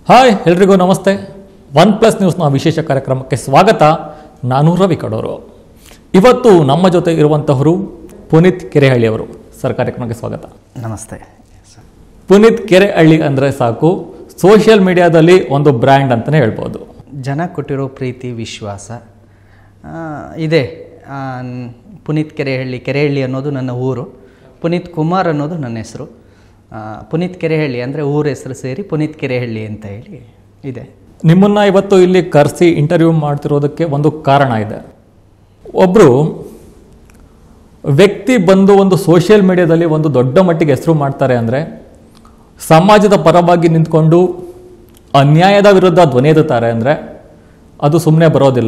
Hi ಎಲ್ರಿಗೂ ನಮಸ್ತೆ one plus ನ್ಯೂಸ್ನ ವಿಶೇಷ ಕಾರ್ಯಕ್ರಮಕ್ಕೆ ಸ್ವಾಗತ ನಾನು ರವಿ ಕಡೋರು ಇವತ್ತು ನಮ್ಮ ಜೊತೆ ಇರುವಂತಹವರು ಪುನೀತ್ ಕೆರೆಹಳ್ಳಿ ಅವರು ಸರ್ ಕಾರ್ಯಕ್ರಮಕ್ಕೆ ಸ್ವಾಗತ ನಮಸ್ತೆ ಪುನೀತ್ ಕೆರೆಹಳ್ಳಿ ಅಂದರೆ ಸಾಕು ಸೋಷಿಯಲ್ ಮೀಡಿಯಾದಲ್ಲಿ ಒಂದು ಬ್ರ್ಯಾಂಡ್ ಅಂತಲೇ ಹೇಳ್ಬೋದು ಜನ ಕೊಟ್ಟಿರೋ ಪ್ರೀತಿ ವಿಶ್ವಾಸ ಆ, ಇದೆ ಆ, ನ್- ಪುನೀತ್ ಕೆರೆಹಳ್ಳಿ ಕೆರೆಹಳ್ಳಿ ಅನ್ನೋದು ನನ್ನ ಊರು ಪುನೀತ್ ಕುಮಾರ್ ಅನ್ನೋದು ನನ್ನ ಹೆಸರು ಆ, ಪುನೀತ್ ಕೆರೆಹಳ್ಳಿ ಅಂದರೆ ಊರ ಹೆಸರು ಸೇರಿ ಪುನೀತ್ ಕೆರೆಹಳ್ಳಿ ಅಂತ ಹೇಳಿ ಇದೆ ನಿಮ್ಮನ್ನ ಇವತ್ತು ಇಲ್ಲಿ ಕರೆಸಿ ಇಂಟರ್ವ್ಯೂ ಮಾಡ್ತಿರೋದಕ್ಕೆ ಒಂದು ಕಾರಣ ಇದೆ ಒಬ್ಬರು ವ್ಯಕ್ತಿ ಬಂದು ಒಂದು ಸೋಷಿಯಲ್ ಮೀಡಿಯಾದಲ್ಲಿ ಒಂದು ದೊಡ್ಡ ಮಟ್ಟಿಗೆ ಹೆಸರು ಮಾಡ್ತಾರೆ ಅಂದರೆ ಸಮಾಜದ ಪರವಾಗಿ ನಿಂತ್ಕೊಂಡು ಅನ್ಯಾಯದ ವಿರುದ್ಧ ಧ್ವನಿ ಎತ್ತುತ್ತಾರೆ ಅಂದರೆ ಅದು ಸುಮ್ಮನೆ ಬರೋದಿಲ್ಲ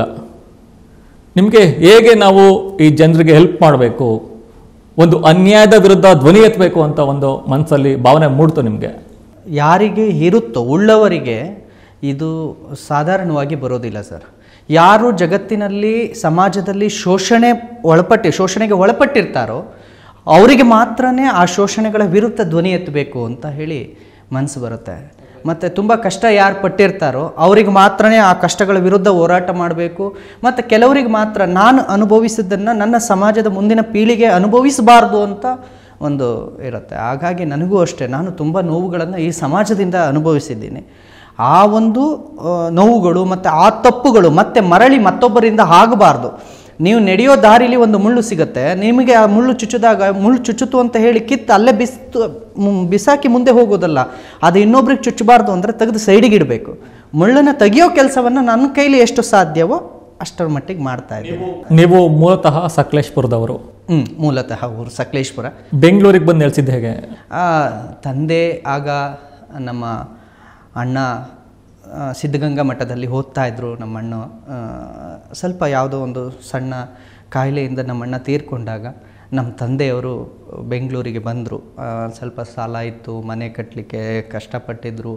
ನಿಮಗೆ ಹೇಗೆ ನಾವು ಈ ಜನರಿಗೆ ಹೆಲ್ಪ್ ಮಾಡಬೇಕು ಒಂದು ಅನ್ಯಾಯದ ವಿರುದ್ಧ ಧ್ವನಿ ಎತ್ತಬೇಕು ಅಂತ ಒಂದು ಮನಸ್ಸಲ್ಲಿ ಭಾವನೆ ಮೂಡ್ತು ನಿಮಗೆ ಯಾರಿಗೆ ಇರುತ್ತೋ ಉಳ್ಳವರಿಗೆ ಇದು ಸಾಧಾರಣವಾಗಿ ಬರೋದಿಲ್ಲ ಸರ್ ಯಾರು ಜಗತ್ತಿನಲ್ಲಿ ಸಮಾಜದಲ್ಲಿ ಶೋಷಣೆ ಒಳಪಟ್ಟಿ ಶೋಷಣೆಗೆ ಒಳಪಟ್ಟಿರ್ತಾರೋ ಅವರಿಗೆ ಮಾತ್ರನೇ ಆ ಶೋಷಣೆಗಳ ವಿರುದ್ಧ ಧ್ವನಿ ಎತ್ತಬೇಕು ಅಂತ ಹೇಳಿ ಮನಸ್ಸು ಬರುತ್ತೆ ಮತ್ತು ತುಂಬ ಕಷ್ಟ ಯಾರು ಪಟ್ಟಿರ್ತಾರೋ ಅವ್ರಿಗೆ ಮಾತ್ರನೇ ಆ ಕಷ್ಟಗಳ ವಿರುದ್ಧ ಹೋರಾಟ ಮಾಡಬೇಕು ಮತ್ತು ಕೆಲವರಿಗೆ ಮಾತ್ರ ನಾನು ಅನುಭವಿಸಿದ್ದನ್ನು ನನ್ನ ಸಮಾಜದ ಮುಂದಿನ ಪೀಳಿಗೆ ಅನುಭವಿಸಬಾರ್ದು ಅಂತ ಒಂದು ಇರುತ್ತೆ ಹಾಗಾಗಿ ನನಗೂ ಅಷ್ಟೇ ನಾನು ತುಂಬ ನೋವುಗಳನ್ನು ಈ ಸಮಾಜದಿಂದ ಅನುಭವಿಸಿದ್ದೀನಿ ಆ ಒಂದು ಆ, ನೋವುಗಳು ಮತ್ತು ಆ ತಪ್ಪುಗಳು ಮತ್ತೆ ಮರಳಿ ಮತ್ತೊಬ್ಬರಿಂದ ಆಗಬಾರ್ದು ನೀವು ನಡೆಯೋ ದಾರಿಲಿ ಒಂದು ಮುಳ್ಳು ಸಿಗುತ್ತೆ ನಿಮಗೆ ಆ ಮುಳ್ಳು ಚುಚ್ಚಿದಾಗ ಮುಳ್ಳು ಚುಚ್ಚುತ್ತು ಅಂತ ಹೇಳಿ ಕಿತ್ತು ಅಲ್ಲೇ ಬಿಸ್ತು ಮು- ಬಿಸಾಕಿ ಮುಂದೆ ಹೋಗೋದಲ್ಲ ಅದು ಇನ್ನೊಬ್ರಿಗೆ ಚುಚ್ಚಬಾರ್ದು ಅಂದರೆ ತೆಗೆದು ಸೈಡಿಗೆ ಇಡಬೇಕು ಮುಳ್ಳನ್ನು ತೆಗಿಯೋ ಕೆಲಸವನ್ನು ನನ್ನ ಕೈಲಿ ಎಷ್ಟು ಸಾಧ್ಯವೋ ಅಷ್ಟರ ಮಟ್ಟಿಗೆ ಮಾಡ್ತಾ ಇದ್ದೀನಿ ನೀವು ಮೂಲತಃ ಸಕಲೇಶ್ಪುರದವರು ಹ್ಞೂ ಮೂಲತಃ ಊರು ಸಕಲೇಶ್ಪುರ ಬೆಂಗಳೂರಿಗೆ ಬಂದು ನೆಲೆಸಿದ್ದು ಹೇಗೆ ಆ, ತಂದೆ ಆಗ ನಮ್ಮ ಅಣ್ಣ ಆ, ಸಿದ್ಧಗಂಗಾ ಮಠದಲ್ಲಿ ಓದ್ತಾ ಇದ್ರು ನಮ್ಮ ಅಣ್ಣ ಆ, ಸ್ವಲ್ಪ ಯಾವುದೋ ಒಂದು ಸಣ್ಣ ಕಾಯಿಲೆಯಿಂದ ನಮ್ಮ ಅಣ್ಣ ತೀರ್ಕೊಂಡಾಗ ನಮ್ಮ ತಂದೆಯವರು ಬೆಂಗಳೂರಿಗೆ ಬಂದರು ಸ್ವಲ್ಪ ಸಾಲ ಇತ್ತು ಮನೆ ಕಟ್ಟಲಿಕ್ಕೆ ಕಷ್ಟಪಟ್ಟಿದ್ರು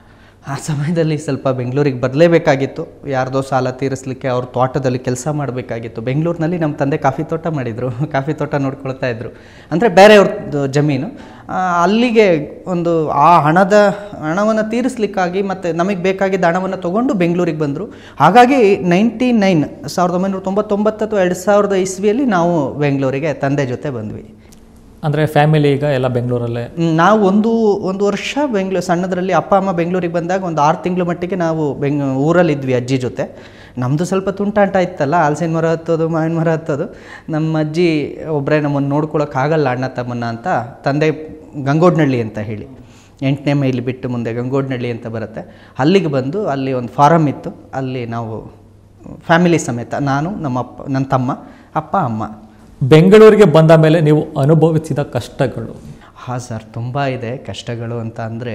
ಆ ಸಮಯದಲ್ಲಿ ಸ್ವಲ್ಪ ಬೆಂಗಳೂರಿಗೆ ಬರಲೇಬೇಕಾಗಿತ್ತು ಯಾರ್ದೋ ಸಾಲ ತೀರಿಸ್ಲಿಕ್ಕೆ ಅವ್ರ ತೋಟದಲ್ಲಿ ಕೆಲಸ ಮಾಡಬೇಕಾಗಿತ್ತು ಬೆಂಗಳೂರಿನಲ್ಲಿ ನಮ್ಮ ತಂದೆ ಕಾಫಿ ತೋಟ ಮಾಡಿದರು ಕಾಫಿ ತೋಟ ನೋಡ್ಕೊಳ್ತಾ ಇದ್ರು ಅಂದರೆ ಬೇರೆಯವ್ರದ್ದು ಜಮೀನು ಆ, ಅಲ್ಲಿಗೆ ಒಂದು ಆ ಹಣದ ಹಣವನ್ನು ತೀರಿಸ್ಲಿಕ್ಕಾಗಿ ಮತ್ತು ನಮಗೆ ಬೇಕಾಗಿದ್ದ ಹಣವನ್ನು ತೊಗೊಂಡು ಬೆಂಗಳೂರಿಗೆ ಬಂದರು ಹಾಗಾಗಿ ನೈಂಟಿ ನೈನ್ ಸಾವಿರದ ಒಂಬೈನೂರ ತೊಂಬತ್ತೊಂಬತ್ತು ಅಥವಾ ಎರಡು ಸಾವಿರದ ಇಸ್ವಿಯಲ್ಲಿ ನಾವು ಬೆಂಗಳೂರಿಗೆ ತಂದೆ ಜೊತೆ ಬಂದ್ವಿ ಅಂದರೆ ಫ್ಯಾಮಿಲಿ ಈಗ ಎಲ್ಲ ಬೆಂಗಳೂರಲ್ಲೇ ಹ್ಮ್, ನಾವು ಒಂದು ಒಂದು ವರ್ಷ ಬೆಂಗಳೂರು ಸಣ್ಣದರಲ್ಲಿ ಅಪ್ಪ ಅಮ್ಮ ಬೆಂಗಳೂರಿಗೆ ಬಂದಾಗ ಒಂದು ಆರು ತಿಂಗಳ ಮಟ್ಟಿಗೆ ನಾವು ಬೆಂಗ್ ಊರಲ್ಲಿದ್ವಿ ಅಜ್ಜಿ ಜೊತೆ ನಮ್ಮದು ಸ್ವಲ್ಪ ತುಂಟಾಟ ಇತ್ತಲ್ಲ ಹಲಸಿನ ಮರ ಹತ್ತೋದು ಮಾವಿನ ಮರ ಹತ್ತೋದು ನಮ್ಮ ಅಜ್ಜಿ ಒಬ್ಬರೇ ನಮ್ಮನ್ನು ನೋಡ್ಕೊಳಕ್ಕಾಗಲ್ಲ ಅಣ್ಣ ತಮ್ಮನ್ನ ಅಂತ ತಂದೆ ಗಂಗೋಡ್ನಳ್ಳಿ ಅಂತ ಹೇಳಿ ಎಂಟನೇ ಮೈಲಿ ಬಿಟ್ಟು ಮುಂದೆ ಗಂಗೋಡ್ನಳ್ಳಿ ಅಂತ ಬರುತ್ತೆ ಅಲ್ಲಿಗೆ ಬಂದು ಅಲ್ಲಿ ಒಂದು ಫಾರಮ್ ಇತ್ತು ಅಲ್ಲಿ ನಾವು ಫ್ಯಾಮಿಲಿ ಸಮೇತ ನಾನು ನಮ್ಮ ಅಪ್ಪ ನನ್ನ ತಮ್ಮ ಅಪ್ಪ ಅಮ್ಮ ಬೆಂಗಳೂರಿಗೆ ಬಂದ ಮೇಲೆ ನೀವು ಅನುಭವಿಸಿದ ಕಷ್ಟಗಳು ಹಾಂ ಸರ್ ತುಂಬ ಇದೆ ಕಷ್ಟಗಳು ಅಂತ ಅಂದರೆ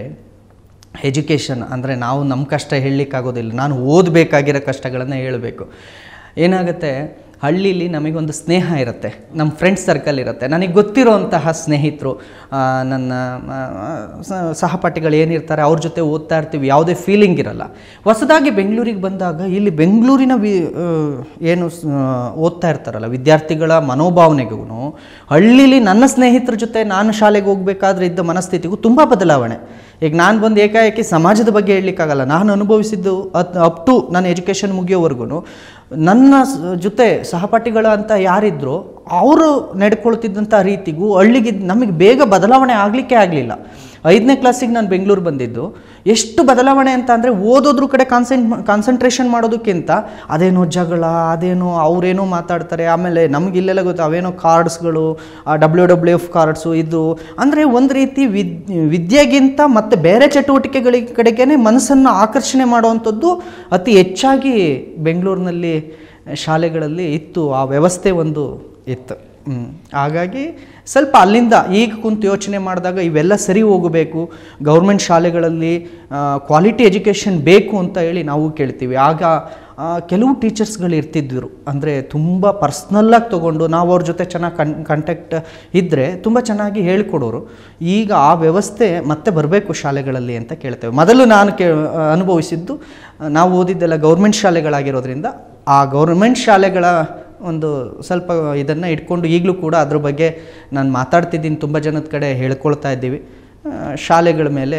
ಎಜುಕೇಷನ್ ಅಂದರೆ ನಾವು ನಮ್ಮ ಕಷ್ಟ ಹೇಳಲಿಕ್ಕಾಗೋದಿಲ್ಲ ನಾನು ಓದಬೇಕಾಗಿರೋ ಕಷ್ಟಗಳನ್ನು ಹೇಳಬೇಕು ಏನಾಗುತ್ತೆ ಹಳ್ಳೀಲಿ ನಮಗೊಂದು ಸ್ನೇಹ ಇರುತ್ತೆ ನಮ್ಮ ಫ್ರೆಂಡ್ಸ್ ಸರ್ಕಲ್ ಇರುತ್ತೆ ನನಗೆ ಗೊತ್ತಿರೋಂತಹ ಸ್ನೇಹಿತರು ಆ, ನನ್ನ ಆ, ಸ- ಸಹಪಾಠಿಗಳು ಏನಿರ್ತಾರೆ ಅವ್ರ ಜೊತೆ ಓದ್ತಾ ಇರ್ತೀವಿ ಯಾವುದೇ ಫೀಲಿಂಗ್ ಇರಲ್ಲ ಹೊಸದಾಗಿ ಬೆಂಗಳೂರಿಗೆ ಬಂದಾಗ ಇಲ್ಲಿ ಬೆಂಗಳೂರಿನ ವಿ ಆ, ಏನು ಸ್- ಆ, ಓದ್ತಾ ಇರ್ತಾರಲ್ಲ ವಿದ್ಯಾರ್ಥಿಗಳ ಮನೋಭಾವನೆಗೂ ಹಳ್ಳೀಲಿ ನನ್ನ ಸ್ನೇಹಿತರ ಜೊತೆ ನಾನು ಶಾಲೆಗೆ ಹೋಗಬೇಕಾದ್ರೆ ಇದ್ದ ಮನಸ್ಥಿತಿಗೂ ತುಂಬ ಬದಲಾವಣೆ ಈಗ ನಾನು ಬಂದು ಏಕಾಏಕಿ ಸಮಾಜದ ಬಗ್ಗೆ ಹೇಳಲಿಕ್ಕಾಗಲ್ಲ ನಾನು ಅನುಭವಿಸಿದ್ದು ಅಪ್ ಟು ನನ್ನ ಎಜುಕೇಷನ್ ಮುಗಿಯೋವರೆಗೂ ನನ್ನ ಸ್- ಜೊತೆ ಸಹಪಾಠಿಗಳ ಅಂತ ಯಾರಿದ್ರು ಅವರು ನಡ್ಕೊಳ್ತಿದ್ದಂಥ ರೀತಿಗೂ ಹಳ್ಳಿಗೆ ನಮಗೆ ಬೇಗ ಬದಲಾವಣೆ ಆಗಲಿಕ್ಕೆ ಆಗಲಿಲ್ಲ ಐದನೇ ಕ್ಲಾಸಿಗೆ ನಾನು ಬೆಂಗಳೂರು ಬಂದಿದ್ದು ಎಷ್ಟು ಬದಲಾವಣೆ ಅಂತ ಅಂದರೆ ಓದೋದ್ರ ಕಡೆ ಕಾನ್ಸೆಂಟ್ ಕಾನ್ಸಂಟ್ರೇಷನ್ ಮಾಡೋದಕ್ಕಿಂತ ಅದೇನೋ ಜಗಳ ಅದೇನೋ ಅವರೇನೋ ಮಾತಾಡ್ತಾರೆ ಆಮೇಲೆ ನಮ್ಗೆ ಇಲ್ಲೆಲ್ಲ ಗೊತ್ತು ಅವೇನೋ ಕಾರ್ಡ್ಸ್ಗಳು ಡಬ್ಲ್ಯೂ ಡಬ್ಲ್ಯೂ ಎಫ್ ಕಾರ್ಡ್ಸು ಇದು ಅಂದರೆ ಒಂದು ರೀತಿ ವಿದ್ ವಿದ್ಯೆಗಿಂತ ಮತ್ತು ಬೇರೆ ಚಟುವಟಿಕೆಗಳ ಕಡೆಗೇ ಮನಸ್ಸನ್ನು ಆಕರ್ಷಣೆ ಮಾಡುವಂಥದ್ದು ಅತಿ ಹೆಚ್ಚಾಗಿ ಬೆಂಗಳೂರಿನಲ್ಲಿ ಶಾಲೆಗಳಲ್ಲಿ ಇತ್ತು ಆ ವ್ಯವಸ್ಥೆ ಒಂದು ಇತ್ತು ಹ್ಮ್. ಹಾಗಾಗಿ ಸ್ವಲ್ಪ ಅಲ್ಲಿಂದ ಈಗ ಕುಂತು ಯೋಚನೆ ಮಾಡಿದಾಗ ಇವೆಲ್ಲ ಸರಿ ಹೋಗಬೇಕು ಗೌರ್ಮೆಂಟ್ ಶಾಲೆಗಳಲ್ಲಿ ಕ್ವಾಲಿಟಿ ಎಜುಕೇಷನ್ ಬೇಕು ಅಂತ ಹೇಳಿ ನಾವು ಕೇಳ್ತೀವಿ ಆಗ ಆ, ಕೆಲವು ಟೀಚರ್ಸ್ಗಳು ಇರ್ತಿದ್ದರು ಅಂದರೆ ತುಂಬ ಪರ್ಸ್ನಲ್ಲಾಗಿ ತೊಗೊಂಡು ನಾವು ಅವ್ರ ಜೊತೆ ಚೆನ್ನಾಗಿ ಕನ್ ಕಾಂಟ್ಯಾಕ್ಟ್ ಇದ್ದರೆ ತುಂಬ ಚೆನ್ನಾಗಿ ಹೇಳ್ಕೊಡೋರು ಈಗ ಆ ವ್ಯವಸ್ಥೆ ಮತ್ತೆ ಬರಬೇಕು ಶಾಲೆಗಳಲ್ಲಿ ಅಂತ ಕೇಳ್ತೇವೆ ಮೊದಲು ನಾನು ಕೇ ಅನುಭವಿಸಿದ್ದು ಆ, ನಾವು ಓದಿದ್ದೆಲ್ಲ ಗೌರ್ಮೆಂಟ್ ಶಾಲೆಗಳಾಗಿರೋದ್ರಿಂದ ಆ ಗೌರ್ಮೆಂಟ್ ಶಾಲೆಗಳ ಒಂದು ಸ್ವಲ್ಪ ಇದನ್ನು ಇಟ್ಕೊಂಡು ಈಗಲೂ ಕೂಡ ಅದ್ರ ಬಗ್ಗೆ ನಾನು ಮಾತಾಡ್ತಿದ್ದೀನಿ ತುಂಬ ಜನದ ಕಡೆ ಹೇಳ್ಕೊಳ್ತಾ ಇದ್ದೀವಿ ಆ, ಶಾಲೆಗಳ ಮೇಲೆ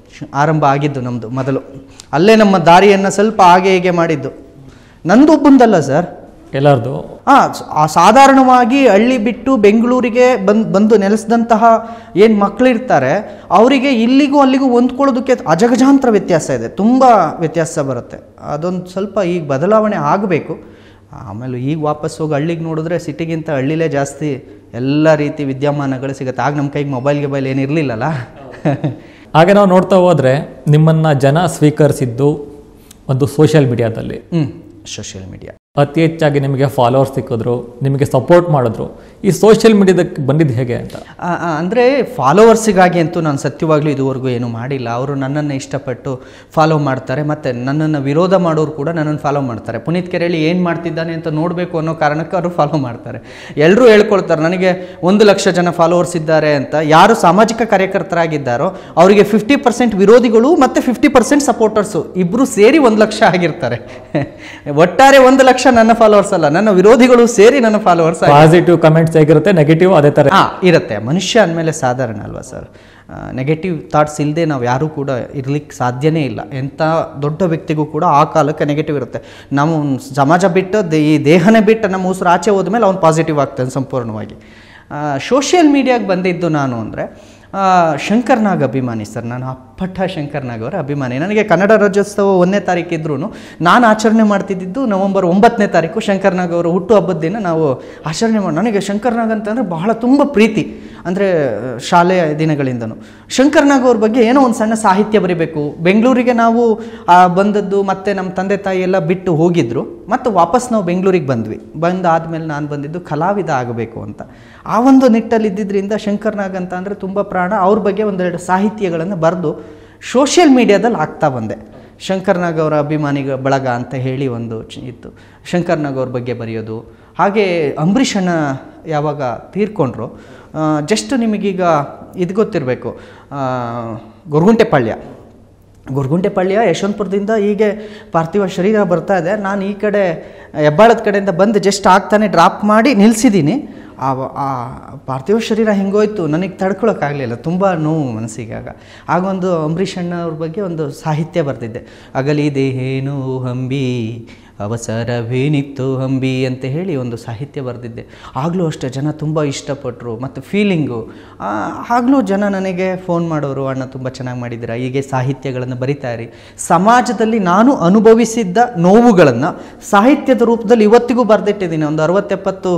ಶ್- ಆರಂಭ ಆಗಿದ್ದು ನಮ್ಮದು ಮೊದಲು ಅಲ್ಲೇ ನಮ್ಮ ದಾರಿಯನ್ನು ಸ್ವಲ್ಪ ಹಾಗೆ ಹೀಗೆ ಮಾಡಿದ್ದು ನಂದು ಒಬ್ಬಂದಲ್ಲ ಸರ್ ಎಲ್ಲರದು ಆ ಸ- ಆ ಸಾಧಾರಣವಾಗಿ ಹಳ್ಳಿ ಬಿಟ್ಟು ಬೆಂಗಳೂರಿಗೆ ಬಂದು ಬಂದು ನೆಲೆಸಿದಂತಹ ಏನು ಮಕ್ಕಳಿರ್ತಾರೆ ಅವರಿಗೆ ಇಲ್ಲಿಗೂ ಅಲ್ಲಿಗೂ ಹೊಂದ್ಕೊಳ್ಳೋದಕ್ಕೆ ಅಜಗಜಾಂತರ ವ್ಯತ್ಯಾಸ ಇದೆ ತುಂಬ ವ್ಯತ್ಯಾಸ ಬರುತ್ತೆ ಅದೊಂದು ಸ್ವಲ್ಪ ಈಗ ಬದಲಾವಣೆ ಆಗಬೇಕು ಆಮೇಲೆ ಈಗ ವಾಪಸ್ ಹೋಗಿ ಹಳ್ಳಿಗೆ ನೋಡಿದ್ರೆ ಸಿಟಿಗಿಂತ ಹಳ್ಳಿಲೇ ಜಾಸ್ತಿ ಎಲ್ಲ ರೀತಿ ವಿದ್ಯಮಾನಗಳು ಸಿಗುತ್ತೆ ಆಗ ನಮ್ಮ ಕೈಗೆ ಮೊಬೈಲ್ ಗಿಬೈಲ್ ಏನು ಇರಲಿಲ್ಲಲ್ಲ ಹಾಗೆ ನಾವು ನೋಡ್ತಾ ಹೋದರೆ ನಿಮ್ಮನ್ನು ಜನ ಸ್ವೀಕರಿಸಿದ್ದು ಒಂದು ಸೋಷಿಯಲ್ ಮೀಡಿಯಾದಲ್ಲಿ ಹ್ಞೂ ಸೋಷಿಯಲ್ ಮೀಡಿಯಾ ಅತಿ ಹೆಚ್ಚಾಗಿ ನಿಮಗೆ ಫಾಲೋವರ್ಸ್ ಸಿಕ್ಕಿದ್ರು ನಿಮಗೆ ಸಪೋರ್ಟ್ ಮಾಡಿದ್ರು ಈ ಸೋಷಿಯಲ್ ಮೀಡಿಯಾದಕ್ಕೆ ಬಂದಿದ್ದು ಹೇಗೆ ಅಂತ ಅಂದರೆ ಫಾಲೋವರ್ಸಿಗಾಗಿ ಅಂತೂ ನಾನು ಸತ್ಯವಾಗ್ಲೂ ಇದುವರೆಗೂ ಏನು ಮಾಡಿಲ್ಲ ಅವರು ನನ್ನನ್ನು ಇಷ್ಟಪಟ್ಟು ಫಾಲೋ ಮಾಡ್ತಾರೆ ಮತ್ತು ನನ್ನನ್ನು ವಿರೋಧ ಮಾಡೋರು ಕೂಡ ನನ್ನನ್ನು ಫಾಲೋ ಮಾಡ್ತಾರೆ ಪುನೀತ್ ಕೆರೆಯಲ್ಲಿ ಏನು ಮಾಡ್ತಿದ್ದಾನೆ ಅಂತ ನೋಡಬೇಕು ಅನ್ನೋ ಕಾರಣಕ್ಕೆ ಅವರು ಫಾಲೋ ಮಾಡ್ತಾರೆ ಎಲ್ಲರೂ ಹೇಳ್ಕೊಳ್ತಾರೆ ನನಗೆ ಒಂದು ಲಕ್ಷ ಜನ ಫಾಲೋವರ್ಸ್ ಇದ್ದಾರೆ ಅಂತ ಯಾರು ಸಾಮಾಜಿಕ ಕಾರ್ಯಕರ್ತರಾಗಿದ್ದಾರೋ ಅವರಿಗೆ ಫಿಫ್ಟಿ ಪರ್ಸೆಂಟ್ ವಿರೋಧಿಗಳು ಮತ್ತು ಫಿಫ್ಟಿ ಪರ್ಸೆಂಟ್ ಸಪೋರ್ಟರ್ಸು ಇಬ್ಬರು ಸೇರಿ ಒಂದು ಲಕ್ಷ ಆಗಿರ್ತಾರೆ ಒಟ್ಟಾರೆ ಒಂದು ಲಕ್ಷ ನನ್ನ ಫಾಲೋವರ್ಸ್ ಅಲ್ಲ ನನ್ನ ವಿರೋಧಿಗಳು ಸೇರಿ ನನ್ನ ಫಾಲೋವರ್ಸ್ ಪಾಸಿಟಿವ್ ಕಮೆಂಟ್ಸ್ ಹೇಗಿರುತ್ತೆ ನೆಗೆಟಿವ್ ಅದೇ ಥರ ಹಾ ಇರುತ್ತೆ ಮನುಷ್ಯ ಅಂದಮೇಲೆ ಸಾಧಾರಣ ಅಲ್ವಾ ಸರ್ ನೆಗೆಟಿವ್ ಥಾಟ್ಸ್ ಇಲ್ಲದೆ ನಾವು ಯಾರೂ ಕೂಡ ಇರ್ಲಿಕ್ಕೆ ಸಾಧ್ಯನೇ ಇಲ್ಲ ಎಂಥ ದೊಡ್ಡ ವ್ಯಕ್ತಿಗೂ ಕೂಡ ಆ ಕಾಲಕ್ಕೆ ನೆಗೆಟಿವ್ ಇರುತ್ತೆ ನಾವು ಸಮಾಜ ಬಿಟ್ಟು ದೇ- ಈ ದೇಹನೇ ಬಿಟ್ಟು ನಮ್ಮ ಉಸಿರು ಆಚೆ ಹೋದ್ಮೇಲೆ ಅವ್ನು ಪಾಸಿಟಿವ್ ಆಗ್ತಾನೆ ಸಂಪೂರ್ಣವಾಗಿ ಸೋಷಿಯಲ್ ಮೀಡಿಯಾಗೆ ಬಂದಿದ್ದು ನಾನು ಅಂದರೆ ಶಂಕರ್ನಾಗ್ ಅಭಿಮಾನಿ ಸರ್ ನಾನು ಅಪ್ಪಟ ಶಂಕರ್ನಾಗ್ ಅವರ ಅಭಿಮಾನಿ ನನಗೆ ಕನ್ನಡ ರಾಜ್ಯೋತ್ಸವ ಒಂದನೇ ತಾರೀಕು ಇದ್ರೂ ನಾನು ಆಚರಣೆ ಮಾಡ್ತಿದ್ದಿದ್ದು ನವೆಂಬರ್ ಒಂಬತ್ತನೇ ತಾರೀಕು ಶಂಕರ್ನಾಗ್ ಅವರ ಹುಟ್ಟು ಹಬ್ಬದ ದಿನ ನಾವು ಆಚರಣೆ ಮಾಡಿ ನನಗೆ ಶಂಕರ್ನಾಗ್ ಅಂತಂದರೆ ಬಹಳ ತುಂಬ ಪ್ರೀತಿ ಅಂದರೆ ಶಾಲೆಯ ದಿನಗಳಿಂದನೂ ಶಂಕರ್ನಾಗ್ ಅವ್ರ ಬಗ್ಗೆ ಏನೋ ಒಂದು ಸಣ್ಣ ಸಾಹಿತ್ಯ ಬರಿಬೇಕು ಬೆಂಗಳೂರಿಗೆ ನಾವು ಆ, ಬಂದದ್ದು ಮತ್ತೆ ನಮ್ಮ ತಂದೆ ತಾಯಿ ಎಲ್ಲ ಬಿಟ್ಟು ಹೋಗಿದ್ರು ಮತ್ತು ವಾಪಸ್ ನಾವು ಬೆಂಗಳೂರಿಗೆ ಬಂದ್ವಿ ಬಂದಾದ್ಮೇಲೆ ನಾನು ಬಂದಿದ್ದು ಕಲಾವಿದ ಆಗಬೇಕು ಅಂತ ಆ ಒಂದು ನಿಟ್ಟಲ್ಲಿ ಇದ್ದಿದ್ದರಿಂದ ಶಂಕರ್ನಾಗ್ ಅಂತ ಅಂದರೆ ತುಂಬ ಪ್ರಾಣ ಅವ್ರ ಬಗ್ಗೆ ಒಂದೆರಡು ಸಾಹಿತ್ಯಗಳನ್ನು ಬರೆದು ಸೋಷಿಯಲ್ ಮೀಡಿಯಾದಲ್ಲಿ ಆಗ್ತಾ ಬಂದೆ ಶಂಕರ್ನಾಗ್ ಅವರ ಅಭಿಮಾನಿಗ ಬಳಗ ಅಂತ ಹೇಳಿ ಒಂದು ಚ- ಇತ್ತು ಶಂಕರ್ನಾಗ್ ಅವ್ರ ಬಗ್ಗೆ ಬರೆಯೋದು ಹಾಗೆ ಅಂಬರೀಷ್ ಅಣ್ಣ ಯಾವಾಗ ತೀರ್ಕೊಂಡ್ರು ಜಸ್ಟ್ ನಿಮಗೀಗ ಇದು ಗೊತ್ತಿರಬೇಕು ಗೊರಗುಂಟೆಪಾಳ್ಯ ಗೊರಗುಂಟೆಪಾಳ್ಯ ಯಶವಂತಪುರದಿಂದ ಹೀಗೆ ಪಾರ್ಥಿವ ಶರೀರ ಬರ್ತಾ ಇದೆ ನಾನು ಈ ಕಡೆ ಹೆಬ್ಬಾಳದ ಕಡೆಯಿಂದ ಬಂದು ಜಸ್ಟ್ ಆಗ್ತಾನೆ ಡ್ರಾಪ್ ಮಾಡಿ ನಿಲ್ಲಿಸಿದ್ದೀನಿ ಆ ಆ ಪಾರ್ಥಿವ ಶರೀರ ಹೆಂಗೋಯ್ತು ನನಗೆ ತಡ್ಕೊಳಕ್ಕಾಗಲಿಲ್ಲ ತುಂಬ ನೋವು ಮನಸ್ಸಿಗೆ ಆಗ ಆಗೊಂದು ಅಂಬರೀಷ್ ಅಣ್ಣ ಅವ್ರ ಬಗ್ಗೆ ಒಂದು ಸಾಹಿತ್ಯ ಬರೆದಿದ್ದೆ ಅಗಲಿದೇನು ಹಂಬಿ ಅವಸರವೇನಿತ್ತು ಹಂಬಿ ಅಂತ ಹೇಳಿ ಒಂದು ಸಾಹಿತ್ಯ ಬರೆದಿದ್ದೆ ಆಗಲೂ ಅಷ್ಟೇ ಜನ ತುಂಬ ಇಷ್ಟಪಟ್ಟರು ಮತ್ತು ಫೀಲಿಂಗು ಆಗಲೂ ಜನ ನನಗೆ ಫೋನ್ ಮಾಡೋರು ಅಣ್ಣ ತುಂಬ ಚೆನ್ನಾಗಿ ಮಾಡಿದ್ದೀರಾ ಹೀಗೆ ಸಾಹಿತ್ಯಗಳನ್ನು ಬರಿತಾ ಇರಿ ಸಮಾಜದಲ್ಲಿ ನಾನು ಅನುಭವಿಸಿದ್ದ ನೋವುಗಳನ್ನು ಸಾಹಿತ್ಯದ ರೂಪದಲ್ಲಿ ಇವತ್ತಿಗೂ ಬರೆದಿಟ್ಟಿದ್ದೀನಿ ಒಂದು ಅರವತ್ತೆಪ್ಪತ್ತು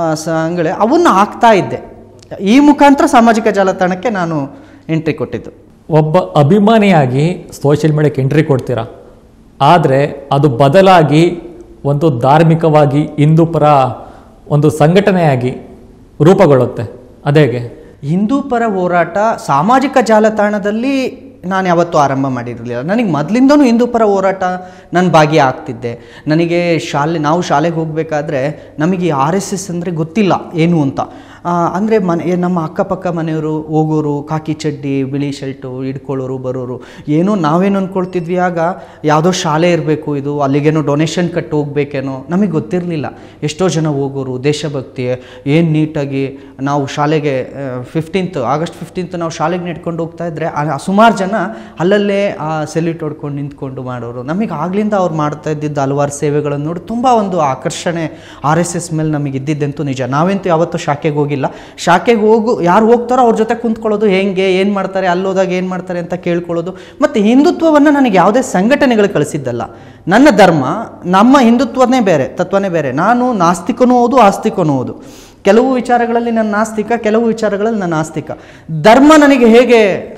ಸಂಗಳೆ ಅವನ್ನು ಹಾಕ್ತಾ ಇದ್ದೆ ಈ ಮುಖಾಂತರ ಸಾಮಾಜಿಕ ಜಾಲತಾಣಕ್ಕೆ ನಾನು ಎಂಟ್ರಿ ಕೊಟ್ಟಿದ್ದು ಒಬ್ಬ ಅಭಿಮಾನಿಯಾಗಿ ಸೋಷಿಯಲ್ ಮೀಡಿಯಾಕ್ಕೆ ಎಂಟ್ರಿ ಕೊಡ್ತೀರಾ ಆದರೆ ಅದು ಬದಲಾಗಿ ಒಂದು ಧಾರ್ಮಿಕವಾಗಿ ಹಿಂದೂ ಪರ ಒಂದು ಸಂಘಟನೆಯಾಗಿ ರೂಪುಗೊಳ್ಳುತ್ತೆ ಅದೇಗೆ ಹಿಂದೂ ಪರ ಹೋರಾಟ ಸಾಮಾಜಿಕ ಜಾಲತಾಣದಲ್ಲಿ ನಾನು ಯಾವತ್ತೂ ಆರಂಭ ಮಾಡಿರಲಿಲ್ಲ ನನಗೆ ಮೊದಲಿಂದನೂ ಹಿಂದೂ ಪರ ಹೋರಾಟ ನಾನು ಭಾಗಿಯಾಗ್ತಿದ್ದೆ ನನಗೆ ಶಾಲೆ ನಾವು ಶಾಲೆಗೆ ಹೋಗಬೇಕಾದ್ರೆ ನಮಗೆ ಆರ್ ಎಸ್ ಎಸ್ ಅಂದರೆ ಗೊತ್ತಿಲ್ಲ ಏನು ಅಂತ ಅಂದರೆ ಮನೆ ಏ- ನಮ್ಮ ಅಕ್ಕಪಕ್ಕ ಮನೆಯವರು ಹೋಗೋರು ಕಾಕಿ ಚಡ್ಡಿ ಬಿಳಿ ಶರ್ಟು ಹಿಡ್ಕೊಳ್ಳೋರು ಬರೋರು ಏನೋ ನಾವೇನು ಅಂದ್ಕೊಳ್ತಿದ್ವಿ ಆಗ ಯಾವುದೋ ಶಾಲೆ ಇರಬೇಕು ಇದು ಅಲ್ಲಿಗೇನೋ ಡೊನೇಷನ್ ಕಟ್ಟಿ ಹೋಗ್ಬೇಕೇನೋ ನಮಗೆ ಗೊತ್ತಿರಲಿಲ್ಲ ಎಷ್ಟೋ ಜನ ಹೋಗೋರು ದೇಶಭಕ್ತಿ ಏನು ನೀಟಾಗಿ ನಾವು ಶಾಲೆಗೆ ಫಿಫ್ಟೀನ್ತ್ ಆಗಸ್ಟ್ ಫಿಫ್ಟೀನ್ತ್ ನಾವು ಶಾಲೆಗೆ ನೆಡ್ಕೊಂಡು ಹೋಗ್ತಾ ಇದ್ದರೆ ಸುಮಾರು ಜನ ಅಲ್ಲಲ್ಲೇ ಆ ಸೆಲ್ಯೂಟ್ ಹೊಡ್ಕೊಂಡು ನಿಂತ್ಕೊಂಡು ಮಾಡೋರು ನಮಗೆ ಆಗ್ಲಿಂದ ಅವ್ರು ಮಾಡ್ತಾ ಇದ್ದಿದ್ದು ಹಲವಾರು ಸೇವೆಗಳನ್ನು ನೋಡಿ ತುಂಬ ಒಂದು ಆಕರ್ಷಣೆ ಆರ್ ಎಸ್ ಎಸ್ ಮೇಲೆ ನಮಗೆ ಇದ್ದಿದ್ದಂತೂ ನಿಜ ನಾವಂತೂ ಯಾವತ್ತೂ ಶಾಖೆಗೆ ಹೋಗಿಲ್ಲ ಶಾಖೆಗೆ ಹೋಗು ಯಾರು ಹೋಗ್ತಾರೋ ಅವ್ರ ಜೊತೆ ಕುಂತ್ಕೊಳ್ಳೋದು ಹೆಂಗೆ ಏನು ಮಾಡ್ತಾರೆ ಅಲ್ಲೋದಾಗ ಏನು ಮಾಡ್ತಾರೆ ಅಂತ ಕೇಳ್ಕೊಳ್ಳೋದು ಮತ್ತು ಹಿಂದುತ್ವವನ್ನು ನನಗೆ ಯಾವುದೇ ಸಂಘಟನೆಗಳು ಕಳಿಸಿದ್ದಲ್ಲ ನನ್ನ ಧರ್ಮ ನಮ್ಮ ಹಿಂದುತ್ವನೇ ಬೇರೆ ತತ್ವನೇ ಬೇರೆ ನಾನು ನಾಸ್ತಿಕನೂ ಹೌದು ಆಸ್ತಿಕನೂ ಹೌದು ಕೆಲವು ವಿಚಾರಗಳಲ್ಲಿ ನನ್ನ ನಾಸ್ತಿಕ ಕೆಲವು ವಿಚಾರಗಳಲ್ಲಿ ನನ್ನ ಆಸ್ತಿಕ ಧರ್ಮ ನನಗೆ ಹೇಗೆ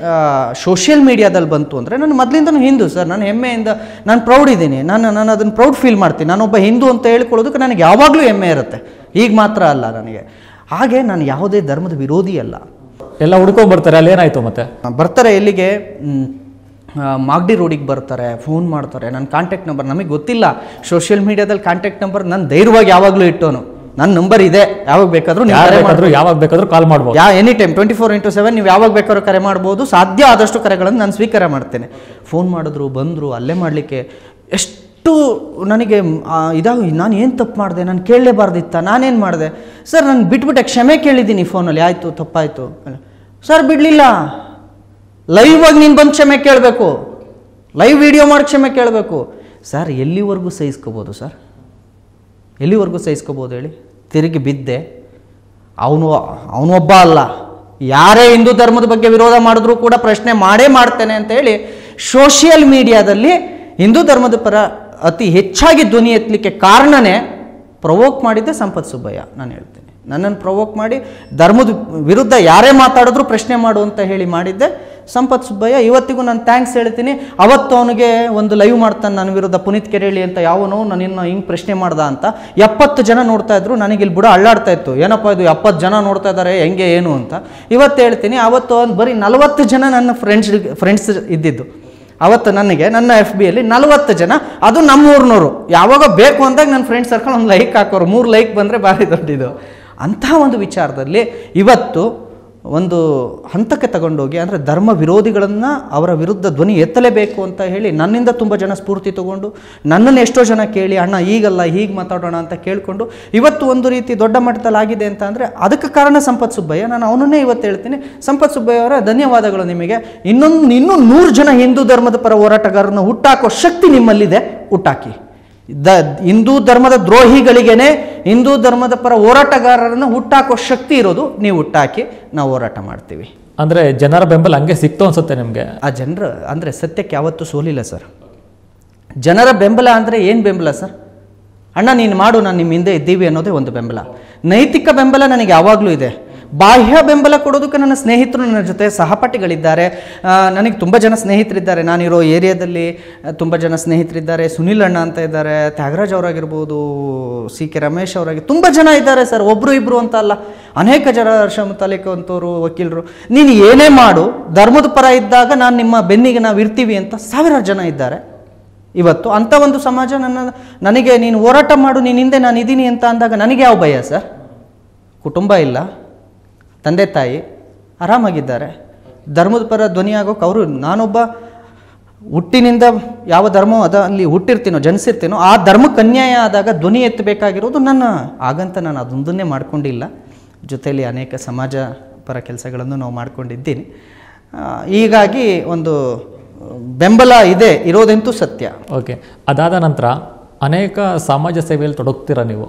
ಸೋಷಿಯಲ್ ಮೀಡಿಯಾದಲ್ಲಿ ಬಂತು ಅಂದರೆ ನಾನು ಮೊದಲಿಂದನೂ ಹಿಂದೂ ಸರ್ ನಾನು ಹೆಮ್ಮೆಯಿಂದ ನಾನು ಪ್ರೌಡ್ ಇದ್ದೀನಿ ನಾನು ನಾನು ಅದನ್ನು ಪ್ರೌಡ್ ಫೀಲ್ ಮಾಡ್ತೀನಿ ನಾನೊಬ್ಬ ಹಿಂದೂ ಅಂತ ಹೇಳ್ಕೊಳ್ಳೋದಕ್ಕೆ ನನಗೆ ಯಾವಾಗಲೂ ಹೆಮ್ಮೆ ಇರುತ್ತೆ ಈಗ ಮಾತ್ರ ಅಲ್ಲ ನನಗೆ ಹಾಗೆ ನಾನು ಯಾವುದೇ ಧರ್ಮದ ವಿರೋಧಿ ಅಲ್ಲ ಎಲ್ಲ ಹುಡ್ಕೊಂಡ್ ಬರ್ತಾರೆ ಅಲ್ಲಿ ಏನಾಯ್ತು ಮತ್ತೆ ಬರ್ತಾರೆ ಎಲ್ಲಿಗೆ ಮ್, ಆ, ಮಾಗಡಿ ರೋಡಿಗೆ ಬರ್ತಾರೆ ಫೋನ್ ಮಾಡ್ತಾರೆ ನನ್ನ ಕಾಂಟ್ಯಾಕ್ಟ್ ನಂಬರ್ ನಮಗೆ ಗೊತ್ತಿಲ್ಲ ಸೋಷಿಯಲ್ ಮೀಡಿಯಾದಲ್ಲಿ ಕಾಂಟ್ಯಾಕ್ಟ್ ನಂಬರ್ ನಾನು ಧೈರ್ಯವಾಗಿ ಯಾವಾಗಲೂ ಇಟ್ಟೋನು ನನ್ನ ನಂಬರ್ ಇದೆ ಯಾವಾಗ ಬೇಕಾದರೂ ನೀವು ಯಾರು ಕರೆ ಬೇಕಾದ್ರೂ ಯಾವಾಗ ಬೇಕಾದ್ರೂ ಕಾಲ್ ಮಾಡ್ಬೋದು yeah any time twenty four into seven ನೀವು ಯಾವಾಗ ಬೇಕಾದ್ರೂ ಕರೆ ಮಾಡ್ಬೋದು ಸಾಧ್ಯ ಆದಷ್ಟು ಕರೆಗಳನ್ನು ನಾನು ಸ್ವೀಕಾರ ಮಾಡ್ತೇನೆ ಫೋನ್ ಮಾಡಿದ್ರು ಬಂದರು ಅಲ್ಲೇ ಮಾಡಲಿಕ್ಕೆ ಎಷ್ಟು ನನಗೆ ಆ, ಇದಾಗ ನಾನು ಏನು ತಪ್ಪು ಮಾಡಿದೆ ನಾನು ಕೇಳಲೇಬಾರ್ದಿತ್ತ ನಾನೇನು ಮಾಡಿದೆ ಸರ್ ನಾನು ಬಿಟ್ಬಿಟ್ಟೆ ಕ್ಷಮೆ ಕೇಳಿದ್ದೀನಿ ಫೋನಲ್ಲಿ ಆಯಿತು ತಪ್ಪಾಯಿತು ಸರ್ ಬಿಡಲಿಲ್ಲ ಲೈವ್ ಆಗಿ ನೀನು ಬಂದು ಕ್ಷಮೆ ಕೇಳಬೇಕು ಲೈವ್ ವಿಡಿಯೋ ಮಾಡಿ ಕ್ಷಮೆ ಕೇಳಬೇಕು ಸರ್ ಎಲ್ಲಿವರೆಗೂ ಸಹಿಸ್ಕೋಬೋದು ಸರ್ ಎಲ್ಲಿವರೆಗೂ ಸಹಿಸ್ಕೋಬೋದು ಹೇಳಿ ತಿರುಗಿ ಬಿದ್ದೆ ಅವನು ಅವನೊಬ್ಬ ಅಲ್ಲ ಯಾರೇ ಹಿಂದೂ ಧರ್ಮದ ಬಗ್ಗೆ ವಿರೋಧ ಮಾಡಿದ್ರೂ ಕೂಡ ಪ್ರಶ್ನೆ ಮಾಡೇ ಮಾಡ್ತೇನೆ ಅಂತ ಹೇಳಿ ಸೋಷಿಯಲ್ ಮೀಡಿಯಾದಲ್ಲಿ ಹಿಂದೂ ಧರ್ಮದ ಪರ ಅತಿ ಹೆಚ್ಚಾಗಿ ಧ್ವನಿ ಎತ್ತಲಿಕ್ಕೆ ಕಾರಣನೇ ಪ್ರವೋಕ್ ಮಾಡಿದ್ದೆ ಸಂಪತ್ ಸುಬ್ಬಯ್ಯ ನಾನು ಹೇಳ್ತೇನೆ ನನ್ನನ್ನು ಪ್ರವೋಕ್ ಮಾಡಿ ಧರ್ಮದ ವಿರುದ್ಧ ಯಾರೇ ಮಾತಾಡಿದ್ರು ಪ್ರಶ್ನೆ ಮಾಡು ಅಂತ ಹೇಳಿ ಮಾಡಿದ್ದೆ ಸಂಪತ್ ಸುಬ್ಬಯ್ಯ ಇವತ್ತಿಗೂ ನಾನು ಥ್ಯಾಂಕ್ಸ್ ಹೇಳ್ತೀನಿ ಅವತ್ತು ಅವನಿಗೆ ಒಂದು ಲೈವ್ ಮಾಡ್ತಾನೆ ನನ್ನ ವಿರುದ್ಧ ಪುನೀತ್ ಕೆರೆಳಿ ಅಂತ ಯಾವನೋ ನನ್ನನ್ನು ಹಿಂಗೆ ಪ್ರಶ್ನೆ ಮಾಡ್ದ ಅಂತ ಎಪ್ಪತ್ತು ಜನ ನೋಡ್ತಾ ಇದ್ರು ನನಗೆ ಇಲ್ಲಿ ಬುಡ ಅಳ್ಳಾಡ್ತಾ ಇತ್ತು ಏನಪ್ಪ ಇದು ಎಪ್ಪತ್ತು ಜನ ನೋಡ್ತಾ ಇದ್ದಾರೆ ಹೆಂಗೆ ಏನು ಅಂತ ಇವತ್ತು ಹೇಳ್ತೀನಿ ಅವತ್ತು ಒಂದು ಬರೀ ನಲವತ್ತು ಜನ ನನ್ನ ಫ್ರೆಂಡ್ಸ್ ಫ್ರೆಂಡ್ಸ್ ಇದ್ದಿದ್ದು ಅವತ್ತು ನನಗೆ ನನ್ನ ಎಫ್ ಬಿಯಲ್ಲಿ ನಲವತ್ತು ಜನ ಅದು ನಮ್ಮೂರ್ನವರು ಯಾವಾಗ ಬೇಕು ಅಂದಾಗ ನನ್ನ ಫ್ರೆಂಡ್ ಸರ್ಕಲ್ ಒಂದು ಲೈಕ್ ಹಾಕೋರು ಮೂರು ಲೈಕ್ ಬಂದರೆ ಭಾರಿ ದೊಡ್ಡದು ಅಂತಹ ಒಂದು ವಿಚಾರದಲ್ಲಿ ಇವತ್ತು ಒಂದು ಹಂತಕ್ಕೆ ತಗೊಂಡೋಗಿ ಅಂದರೆ ಧರ್ಮ ವಿರೋಧಿಗಳನ್ನು ಅವರ ವಿರುದ್ಧ ಧ್ವನಿ ಎತ್ತಲೇಬೇಕು ಅಂತ ಹೇಳಿ ನನ್ನಿಂದ ತುಂಬ ಜನ ಸ್ಫೂರ್ತಿ ತಗೊಂಡು ನನ್ನನ್ನು ಎಷ್ಟೋ ಜನ ಕೇಳಿ ಅಣ್ಣ ಹೀಗಲ್ಲ ಹೀಗೆ ಮಾತಾಡೋಣ ಅಂತ ಕೇಳಿಕೊಂಡು ಇವತ್ತು ಒಂದು ರೀತಿ ದೊಡ್ಡ ಮಟ್ಟದಲ್ಲಿ ಆಗಿದೆ ಅಂತ ಅಂದರೆ ಅದಕ್ಕೆ ಕಾರಣ ಸಂಪತ್ ಸುಬ್ಬಯ್ಯ ನಾನು ಅವನನ್ನೇ ಇವತ್ತು ಹೇಳ್ತೀನಿ ಸಂಪತ್ ಸುಬ್ಬಯ್ಯ ಅವರ ಧನ್ಯವಾದಗಳು ನಿಮಗೆ ಇನ್ನೊಂದು ಇನ್ನೂ ನೂರು ಜನ ಹಿಂದೂ ಧರ್ಮದ ಪರ ಹೋರಾಟಗಾರರನ್ನು ಹುಟ್ಟಾಕೋ ಶಕ್ತಿ ನಿಮ್ಮಲ್ಲಿದೆ ಹುಟ್ಟಾಕಿ ದ ಹಿಂದೂ ಧರ್ಮದ ದ್ರೋಹಿಗಳಿಗೇನೆ ಹಿಂದೂ ಧರ್ಮದ ಪರ ಹೋರಾಟಗಾರರನ್ನು ಹುಟ್ಟಾಕೋ ಶಕ್ತಿ ಇರೋದು ನೀವು ಹುಟ್ಟಾಕಿ ನಾವು ಹೋರಾಟ ಮಾಡ್ತೀವಿ ಅಂದ್ರೆ ಜನರ ಬೆಂಬಲ ಹಂಗೆ ಸಿಕ್ತು ಅನ್ಸುತ್ತೆ ನಿಮ್ಗೆ ಆ ಜನರ ಅಂದರೆ ಸತ್ಯಕ್ಕೆ ಯಾವತ್ತೂ ಸೋಲಿಲ್ಲ ಸರ್ ಜನರ ಬೆಂಬಲ ಅಂದರೆ ಏನು ಬೆಂಬಲ ಸರ್ ಅಣ್ಣ ನೀನು ಮಾಡು ನಾನು ನಿಮ್ಮ ಹಿಂದೆ ಇದ್ದೀವಿ ಅನ್ನೋದೇ ಒಂದು ಬೆಂಬಲ ನೈತಿಕ ಬೆಂಬಲ ನನಗೆ ಯಾವಾಗಲೂ ಇದೆ ಬಾಹ್ಯ ಬೆಂಬಲ ಕೊಡೋದಕ್ಕೆ ನನ್ನ ಸ್ನೇಹಿತರು ನನ್ನ ಜೊತೆ ಸಹಪಾಠಿಗಳಿದ್ದಾರೆ ಆ, ನನಗೆ ತುಂಬ ಜನ ಸ್ನೇಹಿತರಿದ್ದಾರೆ ನಾನಿರೋ ಏರಿಯಾದಲ್ಲಿ ತುಂಬ ಜನ ಸ್ನೇಹಿತರಿದ್ದಾರೆ ಸುನಿಲ್ ಅಣ್ಣ ಅಂತ ಇದ್ದಾರೆ ತ್ಯಾಗರಾಜ್ ಅವರಾಗಿರ್ಬೋದು ಸಿ ಕೆ ರಮೇಶ್ ಅವರಾಗಿ ತುಂಬ ಜನ ಇದ್ದಾರೆ ಸರ್ ಒಬ್ಬರು ಇಬ್ಬರು ಅಂತ ಅಲ್ಲ ಅನೇಕ ಜನ ಹರ್ಷ ಮುತಾಲಿಕ್ ಅಂತವರು ವಕೀಲರು ನೀನು ಏನೇ ಮಾಡು ಧರ್ಮದ ಪರ ಇದ್ದಾಗ ನಾನು ನಿಮ್ಮ ಬೆನ್ನಿಗೆ ನಾವು ಇರ್ತೀವಿ ಅಂತ ಸಾವಿರಾರು ಜನ ಇದ್ದಾರೆ ಇವತ್ತು ಅಂಥ ಒಂದು ಸಮಾಜ ನನ್ನ ನನಗೆ ನೀನು ಹೋರಾಟ ಮಾಡು ನೀನು ಹಿಂದೆ ನಾನು ಇದ್ದೀನಿ ಅಂತ ಅಂದಾಗ ನನಗೆ ಯಾವ ಭಯ ಸರ್ ಕುಟುಂಬ ಇಲ್ಲ ತಂದೆ ತಾಯಿ ಆರಾಮಾಗಿದ್ದಾರೆ ಧರ್ಮದ ಪರ ಧ್ವನಿ ಆಗೋಕೆ ಅವರು ನಾನೊಬ್ಬ ಹುಟ್ಟಿನಿಂದ ಯಾವ ಧರ್ಮ ಅದ ಅಲ್ಲಿ ಹುಟ್ಟಿರ್ತೀನೋ ಜನಿಸಿರ್ತೀನೋ ಆ ಧರ್ಮಕ್ಕೆ ಅನ್ಯಾಯ ಆದಾಗ ಧ್ವನಿ ಎತ್ತಬೇಕಾಗಿರೋದು ನನ್ನ ಆಗಂತ ನಾನು ಅದೊಂದನ್ನೇ ಮಾಡ್ಕೊಂಡಿಲ್ಲ ಜೊತೆಯಲ್ಲಿ ಅನೇಕ ಸಮಾಜ ಪರ ಕೆಲಸಗಳನ್ನು ನಾವು ಮಾಡ್ಕೊಂಡಿದ್ದೀನಿ ಆ, ಹೀಗಾಗಿ ಒಂದು ಬೆಂಬಲ ಇದೆ ಇರೋದಂತೂ ಸತ್ಯ ಓಕೆ ಅದಾದ ನಂತರ ಅನೇಕ ಸಮಾಜ ಸೇವೆಯಲ್ಲಿ ತೊಡಗ್ತೀರ ನೀವು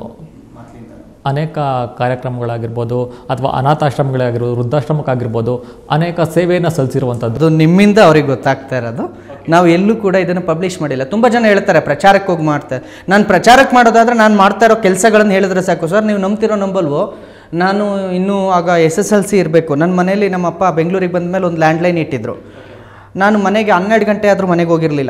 ಅನೇಕ ಕಾರ್ಯಕ್ರಮಗಳಾಗಿರ್ಬೋದು ಅಥವಾ ಅನಾಥಾಶ್ರಮಗಳಾಗಿರ್ಬೋದು ವೃದ್ಧಾಶ್ರಮಕ್ಕಾಗಿರ್ಬೋದು ಅನೇಕ ಸೇವೆಯನ್ನು ಸಲ್ಲಿಸಿರುವಂಥದ್ದು ಅದು ನಿಮ್ಮಿಂದ ಅವ್ರಿಗೆ ಗೊತ್ತಾಗ್ತಾ ಇರೋದು ನಾವು ಎಲ್ಲೂ ಕೂಡ ಇದನ್ನು ಪಬ್ಲಿಷ್ ಮಾಡಿಲ್ಲ ತುಂಬ ಜನ ಹೇಳ್ತಾರೆ ಪ್ರಚಾರಕ್ಕೆ ಹೋಗಿ ಮಾಡ್ತಾರೆ ನಾನು ಪ್ರಚಾರಕ್ಕೆ ಮಾಡೋದಾದ್ರೆ ನಾನು ಮಾಡ್ತಾ ಇರೋ ಕೆಲಸಗಳನ್ನು ಹೇಳಿದ್ರೆ ಸಾಕು ಸರ್ ನೀವು ನಂಬ್ತಿರೋ ನಂಬಲ್ವೋ ನಾನು ಇನ್ನೂ ಆಗ ಎಸ್ ಎಸ್ ಎಲ್ ಸಿ ಇರಬೇಕು ನನ್ನ ಮನೇಲಿ ನಮ್ಮ ಅಪ್ಪ ಬೆಂಗಳೂರಿಗೆ ಬಂದ ಮೇಲೆ ಒಂದು ಲ್ಯಾಂಡ್ಲೈನ್ ಇಟ್ಟಿದ್ರು ನಾನು ಮನೆಗೆ ಹನ್ನೆರಡು ಗಂಟೆ ಆದರೂ ಮನೆಗೆ ಹೋಗಿರಲಿಲ್ಲ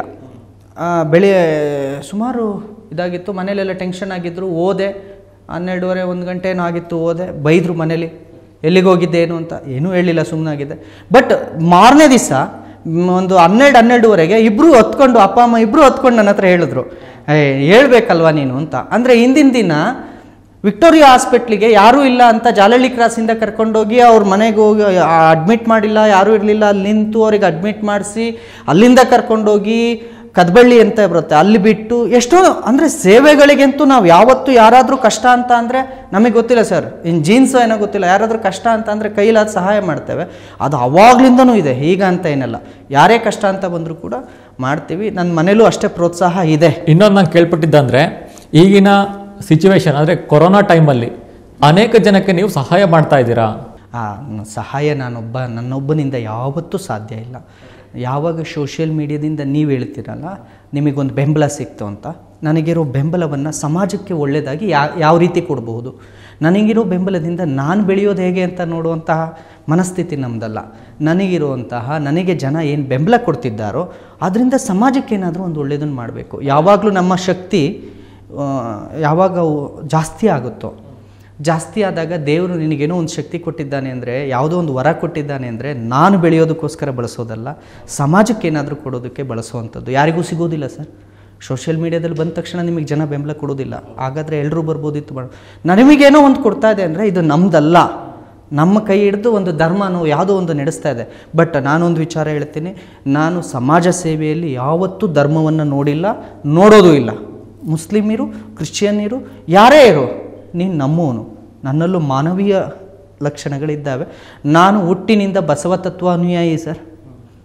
ಬೆಳೆ ಸುಮಾರು ಇದಾಗಿತ್ತು ಮನೇಲೆಲ್ಲ ಟೆನ್ಷನ್ ಆಗಿದ್ರು ಓದೆ ಹನ್ನೆರಡುವರೆ ಒಂದು ಗಂಟೆ ಏನೋ ಆಗಿತ್ತು ಓದೆ ಬೈದರು ಮನೇಲಿ ಎಲ್ಲಿಗೆ ಹೋಗಿದ್ದೆ ಏನು ಅಂತ ಏನೂ ಹೇಳಿಲ್ಲ ಸುಮ್ಮನಾಗಿದ್ದೆ ಬಟ್ ಮಾರನೇ ದಿವಸ ಒಂದು ಹನ್ನೆರಡು ಹನ್ನೆರಡುವರೆಗೆ ಇಬ್ಬರು ಹೊತ್ಕೊಂಡು ಅಪ್ಪ ಅಮ್ಮ ಇಬ್ಬರು ಹೊತ್ಕೊಂಡು ನನ್ನ ಹತ್ರ ಹೇಳಿದ್ರು ಏ ಹೇಳ್ಬೇಕಲ್ವಾ ನೀನು ಅಂತ ಅಂದರೆ ಹಿಂದಿನ ದಿನ ವಿಕ್ಟೋರಿಯಾ ಹಾಸ್ಪಿಟ್ಲಿಗೆ ಯಾರೂ ಇಲ್ಲ ಅಂತ ಜಾಲಹಳ್ಳಿ ಕ್ರಾಸಿಂದ ಕರ್ಕೊಂಡೋಗಿ ಅವ್ರ ಮನೆಗೆ ಹೋಗಿ ಅಡ್ಮಿಟ್ ಮಾಡಿಲ್ಲ ಯಾರೂ ಇರಲಿಲ್ಲ ಅಲ್ಲಿ ನಿಂತು ಅವ್ರಿಗೆ ಅಡ್ಮಿಟ್ ಮಾಡಿಸಿ ಅಲ್ಲಿಂದ ಕರ್ಕೊಂಡೋಗಿ ಕದ್ಬಳ್ಳಿ ಅಂತ ಬರುತ್ತೆ ಅಲ್ಲಿ ಬಿಟ್ಟು ಎಷ್ಟೋ ಅಂದರೆ ಸೇವೆಗಳಿಗಂತೂ ನಾವು ಯಾವತ್ತೂ ಯಾರಾದರೂ ಕಷ್ಟ ಅಂತ ಅಂದರೆ ನಮಗೆ ಗೊತ್ತಿಲ್ಲ ಸರ್ ಇನ್ನು ಜೀನ್ಸ್ ಏನೋ ಗೊತ್ತಿಲ್ಲ ಯಾರಾದರೂ ಕಷ್ಟ ಅಂತ ಅಂದರೆ ಕೈಲಾದ ಸಹಾಯ ಮಾಡ್ತೇವೆ ಅದು ಅವಾಗ್ಲಿಂದನೂ ಇದೆ ಈಗ ಅಂತ ಏನಲ್ಲ ಯಾರೇ ಕಷ್ಟ ಅಂತ ಬಂದರೂ ಕೂಡ ಮಾಡ್ತೀವಿ ನನ್ನ ಮನೇಲೂ ಅಷ್ಟೇ ಪ್ರೋತ್ಸಾಹ ಇದೆ ಇನ್ನೊಂದು ನಾನು ಕೇಳ್ಪಟ್ಟಿದ್ದಂದ್ರೆ ಈಗಿನ ಸಿಚುವೇಶನ್ ಅಂದರೆ ಕೊರೋನಾ ಟೈಮಲ್ಲಿ ಅನೇಕ ಜನಕ್ಕೆ ನೀವು ಸಹಾಯ ಮಾಡ್ತಾ ಇದ್ದೀರಾ ಆ ನ- ಸಹಾಯ ನಾನೊಬ್ಬ ನನ್ನೊಬ್ಬನಿಂದ ಯಾವತ್ತೂ ಸಾಧ್ಯ ಇಲ್ಲ ಯಾವಾಗ ಸೋಷಿಯಲ್ ಮೀಡಿಯಾದಿಂದ ನೀವು ಹೇಳ್ತೀರಲ್ಲ ನಿಮಗೊಂದು ಬೆಂಬಲ ಸಿಕ್ತು ಅಂತ ನನಗಿರೋ ಬೆಂಬಲವನ್ನು ಸಮಾಜಕ್ಕೆ ಒಳ್ಳೆಯದಾಗಿ ಯಾ ಯಾವ ರೀತಿ ಕೊಡಬಹುದು ನನಗಿರೋ ಬೆಂಬಲದಿಂದ ನಾನು ಬೆಳೆಯೋದು ಹೇಗೆ ಅಂತ ನೋಡುವಂತಹ ಮನಸ್ಥಿತಿ ನಮ್ಮದಲ್ಲ ನನಗಿರುವಂತಹ ನನಗೆ ಜನ ಏನು ಬೆಂಬಲ ಕೊಡ್ತಿದ್ದಾರೋ ಅದರಿಂದ ಸಮಾಜಕ್ಕೆ ಏನಾದರೂ ಒಂದು ಒಳ್ಳೆಯದನ್ನು ಮಾಡಬೇಕು ಯಾವಾಗಲೂ ನಮ್ಮ ಶಕ್ತಿ ಆ, ಯಾವಾಗ ಅವು ಜಾಸ್ತಿ ಆಗುತ್ತೋ ಜಾಸ್ತಿ ಆದಾಗ ದೇವರು ನಿನಗೇನೋ ಒಂದು ಶಕ್ತಿ ಕೊಟ್ಟಿದ್ದಾನೆ ಅಂದರೆ ಯಾವುದೋ ಒಂದು ವರ ಕೊಟ್ಟಿದ್ದಾನೆ ಅಂದರೆ ನಾನು ಬೆಳೆಯೋದಕ್ಕೋಸ್ಕರ ಬಳಸೋದಲ್ಲ ಸಮಾಜಕ್ಕೆ ಏನಾದರೂ ಕೊಡೋದಕ್ಕೆ ಬಳಸುವಂಥದ್ದು ಯಾರಿಗೂ ಸಿಗೋದಿಲ್ಲ ಸರ್ ಸೋಷಿಯಲ್ ಮೀಡಿಯಾದಲ್ಲಿ ಬಂದ ತಕ್ಷಣ ನಿಮಗೆ ಜನ ಬೆಂಬಲ ಕೊಡೋದಿಲ್ಲ ಹಾಗಾದರೆ ಎಲ್ಲರೂ ಬರ್ಬೋದಿತ್ತು ಮಾಡ ನಮಗೇನೋ ಒಂದು ಕೊಡ್ತಾ ಇದೆ ಅಂದರೆ ಇದು ನಮ್ಮದಲ್ಲ ನಮ್ಮ ಕೈ ಹಿಡಿದು ಒಂದು ಧರ್ಮನೋ ಯಾವುದೋ ಒಂದು ನಡೆಸ್ತಾ ಇದೆ ಬಟ್ ನಾನೊಂದು ವಿಚಾರ ಹೇಳ್ತೀನಿ ನಾನು ಸಮಾಜ ಸೇವೆಯಲ್ಲಿ ಯಾವತ್ತೂ ಧರ್ಮವನ್ನು ನೋಡಿಲ್ಲ ನೋಡೋದೂ ಇಲ್ಲ ಮುಸ್ಲಿಮೀರು ಕ್ರಿಶ್ಚಿಯನ್ನೀರು ಯಾರೇ ಇರು ನೀನು ನಮ್ಮವನು ನನ್ನಲ್ಲೂ ಮಾನವೀಯ ಲಕ್ಷಣಗಳಿದ್ದಾವೆ ನಾನು ಹುಟ್ಟಿನಿಂದ ಬಸವ ತತ್ವ ಅನುಯಾಯಿ ಸರ್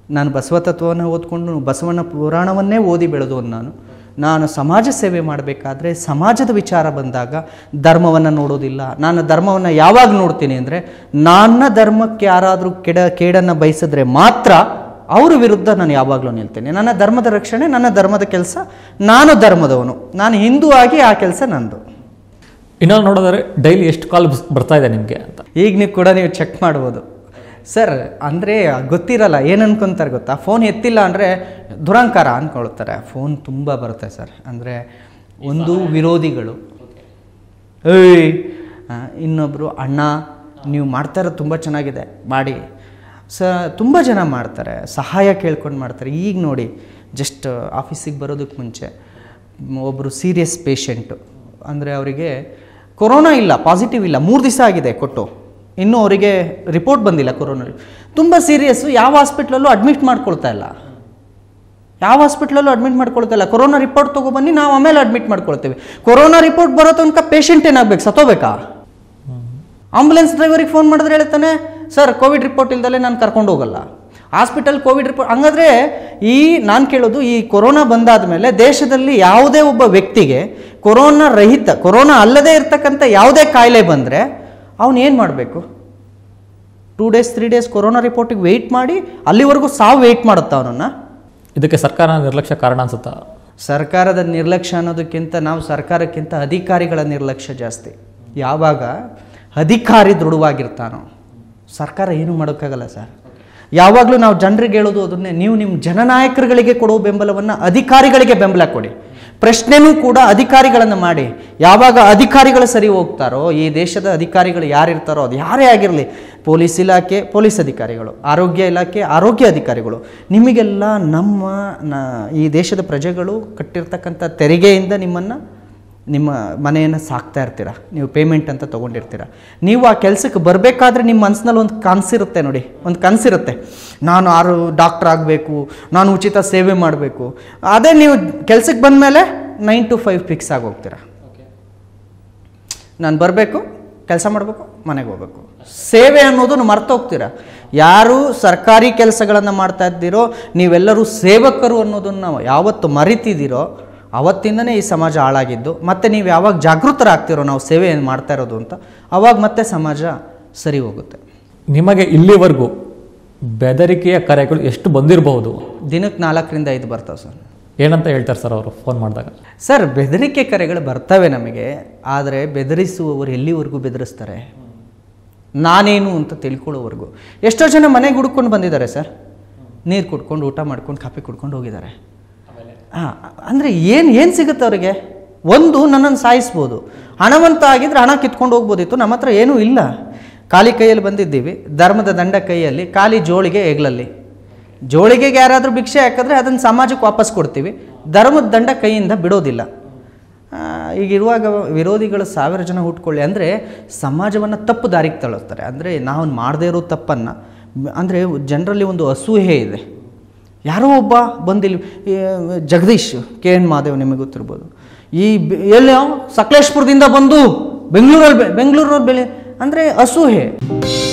ನಾನು ಬಸವ ತತ್ವವನ್ನು ಓದ್ಕೊಂಡು ಬಸವನ ಪುರಾಣವನ್ನೇ ಓದಿ ಬೆಳೆದವನು ನಾನು ನಾನು ಸಮಾಜ ಸೇವೆ ಮಾಡಬೇಕಾದ್ರೆ ಸಮಾಜದ ವಿಚಾರ ಬಂದಾಗ ಧರ್ಮವನ್ನು ನೋಡೋದಿಲ್ಲ ನಾನು ಧರ್ಮವನ್ನು ಯಾವಾಗ ನೋಡ್ತೀನಿ ಅಂದರೆ ನನ್ನ ಧರ್ಮಕ್ಕೆ ಯಾರಾದರೂ ಕೆಡ ಕೇಡನ್ನು ಬಯಸಿದ್ರೆ ಮಾತ್ರ ಅವ್ರ ವಿರುದ್ಧ ನಾನು ಯಾವಾಗಲೂ ನಿಲ್ತೇನೆ ನನ್ನ ಧರ್ಮದ ರಕ್ಷಣೆ ನನ್ನ ಧರ್ಮದ ಕೆಲಸ ನಾನು ಧರ್ಮದವನು ನಾನು ಹಿಂದೂ ಆಗಿ ಆ ಕೆಲಸ ನಂದು ಇನ್ನೊಂದು ನೋಡಿದ್ರೆ ಡೈಲಿ ಎಷ್ಟು ಕಾಲ್ ಬರ್ತಾ ಇದೆ ನಿಮಗೆ ಅಂತ ಈಗ ನೀವು ಕೂಡ ನೀವು ಚೆಕ್ ಮಾಡ್ಬೋದು ಸರ್ ಅಂದರೆ ಗೊತ್ತಿರಲ್ಲ ಏನು ಅನ್ಕೊಂತಾರೆ ಗೊತ್ತಾ ಫೋನ್ ಎತ್ತಿಲ್ಲ ಅಂದರೆ ದುರಂಕಾರ ಅಂದ್ಕೊಳ್ತಾರೆ ಫೋನ್ ತುಂಬ ಬರುತ್ತೆ ಸರ್ ಅಂದರೆ ಒಂದು ವಿರೋಧಿಗಳು ಏಯ್ ಆ, ಇನ್ನೊಬ್ಬರು ಅಣ್ಣ ನೀವು ಮಾಡ್ತಾ ಇರೋದು ತುಂಬ ಚೆನ್ನಾಗಿದೆ ಮಾಡಿ ಸ ತುಂಬ ಜನ ಮಾಡ್ತಾರೆ ಸಹಾಯ ಕೇಳ್ಕೊಂಡು ಮಾಡ್ತಾರೆ ಈಗ ನೋಡಿ ಜಸ್ಟ್ ಆಫೀಸಿಗೆ ಬರೋದಕ್ಕೆ ಮುಂಚೆ ಒಬ್ಬರು ಸೀರಿಯಸ್ ಪೇಷಂಟು ಅಂದರೆ ಅವರಿಗೆ ಕೊರೋನಾ ಇಲ್ಲ ಪಾಸಿಟಿವ್ ಇಲ್ಲ ಮೂರು ದಿವಸ ಆಗಿದೆ ಕೊಟ್ಟು ಇನ್ನೂ ಅವರಿಗೆ ರಿಪೋರ್ಟ್ ಬಂದಿಲ್ಲ ಕೊರೋನಾ ತುಂಬ ಸೀರಿಯಸ್ಸು ಯಾವ ಹಾಸ್ಪಿಟ್ಲಲ್ಲೂ ಅಡ್ಮಿಟ್ ಮಾಡ್ಕೊಳ್ತಾ ಇಲ್ಲ ಯಾವ ಹಾಸ್ಪಿಟ್ಲಲ್ಲೂ ಅಡ್ಮಿಟ್ ಮಾಡ್ಕೊಳ್ತಾ ಇಲ್ಲ ಕೊರೋನಾ ರಿಪೋರ್ಟ್ ತೊಗೊಬನ್ನಿ ನಾವು ಆಮೇಲೆ ಅಡ್ಮಿಟ್ ಮಾಡ್ಕೊಳ್ತೇವೆ ಕೊರೋನಾ ರಿಪೋರ್ಟ್ ಬರೋ ತನಕ ಪೇಷಂಟ್ ಏನಾಗಬೇಕು ಸತ್ತೋಬೇಕಾ ಆಂಬುಲೆನ್ಸ್ ಡ್ರೈವರಿಗೆ ಫೋನ್ ಮಾಡಿದ್ರೆ ಹೇಳ್ತಾನೆ ಸರ್ ಕೋವಿಡ್ ರಿಪೋರ್ಟ್ ಇಲ್ದಲೆ ನಾನು ಕರ್ಕೊಂಡು ಹೋಗಲ್ಲ ಹಾಸ್ಪಿಟಲ್ ಕೋವಿಡ್ ರಿಪೋರ್ಟ್ ಹಂಗಾದ್ರೆ ಈ ನಾನು ಕೇಳೋದು ಈ ಕೊರೋನಾ ಬಂದಾದ ಮೇಲೆ ದೇಶದಲ್ಲಿ ಯಾವುದೇ ಒಬ್ಬ ವ್ಯಕ್ತಿಗೆ ಕೊರೋನಾ ರಹಿತ ಕೊರೋನಾ ಅಲ್ಲದೆ ಇರ್ತಕ್ಕಂಥ ಯಾವುದೇ ಕಾಯಿಲೆ ಬಂದರೆ ಅವನು ಏನು ಮಾಡಬೇಕು two days three days corona ರಿಪೋರ್ಟಿಗೆ ವೆಯ್ಟ್ ಮಾಡಿ ಅಲ್ಲಿವರೆಗೂ ಸಾವು ವೆಯ್ಟ್ ಮಾಡುತ್ತಾ ಅವನನ್ನು ಇದಕ್ಕೆ ಸರ್ಕಾರ ನಿರ್ಲಕ್ಷ್ಯ ಕಾರಣ ಅನ್ಸುತ್ತಾ ಸರ್ಕಾರದ ನಿರ್ಲಕ್ಷ್ಯ ಅನ್ನೋದಕ್ಕಿಂತ ನಾವು ಸರ್ಕಾರಕ್ಕಿಂತ ಅಧಿಕಾರಿಗಳ ನಿರ್ಲಕ್ಷ್ಯ ಜಾಸ್ತಿ ಯಾವಾಗ ಅಧಿಕಾರಿ ದೃಢವಾಗಿರ್ತಾನೋ ಸರ್ಕಾರ ಏನು ಮಾಡೋಕ್ಕಾಗಲ್ಲ ಸರ್ ಯಾವಾಗಲೂ ನಾವು ಜನರಿಗೆ ಹೇಳೋದು ಅದನ್ನೇ ನೀವು ನಿಮ್ಮ ಜನನಾಯಕರುಗಳಿಗೆ ಕೊಡೋ ಬೆಂಬಲವನ್ನು ಅಧಿಕಾರಿಗಳಿಗೆ ಬೆಂಬಲ ಕೊಡಿ ಪ್ರಶ್ನೆನೂ ಕೂಡ ಅಧಿಕಾರಿಗಳನ್ನು ಮಾಡಿ ಯಾವಾಗ ಅಧಿಕಾರಿಗಳು ಸರಿ ಹೋಗ್ತಾರೋ ಈ ದೇಶದ ಅಧಿಕಾರಿಗಳು ಯಾರಿರ್ತಾರೋ ಅದು ಯಾರೇ ಆಗಿರಲಿ ಪೊಲೀಸ್ ಇಲಾಖೆ ಪೊಲೀಸ್ ಅಧಿಕಾರಿಗಳು ಆರೋಗ್ಯ ಇಲಾಖೆ ಆರೋಗ್ಯ ಅಧಿಕಾರಿಗಳು ನಿಮಗೆಲ್ಲ ನಮ್ಮ ನ- ಈ ದೇಶದ ಪ್ರಜೆಗಳು ಕಟ್ಟಿರ್ತಕ್ಕಂಥ ತೆರಿಗೆಯಿಂದ ನಿಮ್ಮನ್ನು ನಿಮ್ಮ ಮನೆಯನ್ನು ಸಾಕ್ತಾ ಇರ್ತೀರ ನೀವು ಪೇಮೆಂಟ್ ಅಂತ ತೊಗೊಂಡಿರ್ತೀರ ನೀವು ಆ ಕೆಲಸಕ್ಕೆ ಬರಬೇಕಾದ್ರೆ ನಿಮ್ಮ ಮನಸ್ಸಿನಲ್ಲಿ ಒಂದು ಕನಸಿರುತ್ತೆ ನೋಡಿ ಒಂದು ಕನಸಿರುತ್ತೆ ನಾನು ಆರು ಡಾಕ್ಟರ್ ಆಗಬೇಕು ನಾನು ಉಚಿತ ಸೇವೆ ಮಾಡಬೇಕು ಅದೇ ನೀವು ಕೆಲಸಕ್ಕೆ ಬಂದಮೇಲೆ ನೈನ್ ಟು ಫೈವ್ ಫಿಕ್ಸ್ ಆಗಿ ಹೋಗ್ತೀರಾ ನಾನು ಬರಬೇಕು ಕೆಲಸ ಮಾಡಬೇಕು ಮನೆಗೆ ಹೋಗ್ಬೇಕು ಸೇವೆ ಅನ್ನೋದನ್ನು ಮರ್ತೋಗ್ತೀರಾ ಯಾರು ಸರ್ಕಾರಿ ಕೆಲಸಗಳನ್ನು ಮಾಡ್ತಾ ಇದ್ದೀರೋ ನೀವೆಲ್ಲರೂ ಸೇವಕರು ಅನ್ನೋದನ್ನು ಯಾವತ್ತು ಮರಿತಿದ್ದೀರೋ ಅವತ್ತಿಂದನೇ ಈ ಸಮಾಜ ಹಾಳಾಗಿದ್ದು ಮತ್ತು ನೀವು ಯಾವಾಗ ಜಾಗೃತರಾಗ್ತಿರೋ ನಾವು ಸೇವೆ ಏನು ಮಾಡ್ತಾ ಇರೋದು ಅಂತ ಅವಾಗ ಮತ್ತೆ ಸಮಾಜ ಸರಿ ಹೋಗುತ್ತೆ ನಿಮಗೆ ಇಲ್ಲಿವರೆಗೂ ಬೆದರಿಕೆಯ ಕರೆಗಳು ಎಷ್ಟು ಬಂದಿರಬಹುದು ದಿನಕ್ಕೆ ನಾಲ್ಕರಿಂದ ಐದು ಬರ್ತಾವೆ ಸರ್ ಏನಂತ ಹೇಳ್ತಾರೆ ಸರ್ ಅವರು ಫೋನ್ ಮಾಡಿದಾಗ ಸರ್ ಬೆದರಿಕೆ ಕರೆಗಳು ಬರ್ತವೆ ನಮಗೆ ಆದರೆ ಬೆದರಿಸುವವರು ಎಲ್ಲಿವರೆಗೂ ಬೆದರಿಸ್ತಾರೆ ನಾನೇನು ಅಂತ ತಿಳ್ಕೊಳ್ಳೋವರೆಗೂ ಎಷ್ಟೋ ಜನ ಮನೆಗೆ ಹುಡ್ಕೊಂಡು ಬಂದಿದ್ದಾರೆ ಸರ್ ನೀರು ಕುಡ್ಕೊಂಡು ಊಟ ಮಾಡ್ಕೊಂಡು ಕಾಫಿ ಕುಡ್ಕೊಂಡು ಹೋಗಿದ್ದಾರೆ ಹಾಂ ಅಂದರೆ ಏನು ಏನು ಸಿಗುತ್ತೆ ಅವರಿಗೆ ಒಂದು ನನ್ನನ್ನು ಸಾಯಿಸ್ಬೋದು ಹಣವಂತ ಆಗಿದ್ರೆ ಹಣ ಕಿತ್ಕೊಂಡು ಹೋಗ್ಬೋದಿತ್ತು ನಮ್ಮ ಹತ್ರ ಏನೂ ಇಲ್ಲ ಖಾಲಿ ಕೈಯಲ್ಲಿ ಬಂದಿದ್ದೀವಿ ಧರ್ಮದ ದಂಡ ಕೈಯಲ್ಲಿ ಖಾಲಿ ಜೋಳಿಗೆ ಹೆಗ್ಲಲ್ಲಿ ಜೋಳಿಗೆಗೆ ಯಾರಾದರೂ ಭಿಕ್ಷೆ ಹಾಕಿದ್ರೆ ಅದನ್ನು ಸಮಾಜಕ್ಕೆ ವಾಪಸ್ ಕೊಡ್ತೀವಿ ಧರ್ಮದ ದಂಡ ಕೈಯಿಂದ ಬಿಡೋದಿಲ್ಲ ಆ, ಈಗಿರುವಾಗ ವಿರೋಧಿಗಳು ಸಾವಿರ ಜನ ಹುಟ್ಕೊಳ್ಳಿ ಅಂದರೆ ಸಮಾಜವನ್ನು ತಪ್ಪು ದಾರಿಗೆ ತಳ್ಳುತ್ತಾರೆ ಅಂದರೆ ನಾವು ಮಾಡದೇ ಇರೋ ತಪ್ಪನ್ನು ಅಂದರೆ ಜನರಲ್ಲಿ ಒಂದು ಅಸೂಹೆ ಇದೆ ಯಾರೋ ಒಬ್ಬ ಬಂದಿಲ್ಲಿ ಈ ಜಗದೀಶ್ ಕೆ ಎನ್ ಮಾದೇವ್ ನಿಮಗೆ ಗೊತ್ತಿರ್ಬೋದು ಈ ಬೆ- ಎಲ್ಲೋ ಸಕಲೇಶ್ಪುರದಿಂದ ಬಂದು ಬೆಂಗಳೂರಲ್ಲಿ ಬೆ- ಬೆಂಗಳೂರಲ್ಲಿ ಬೆಳೆ ಅಂದರೆ ಅಸೂಹೆ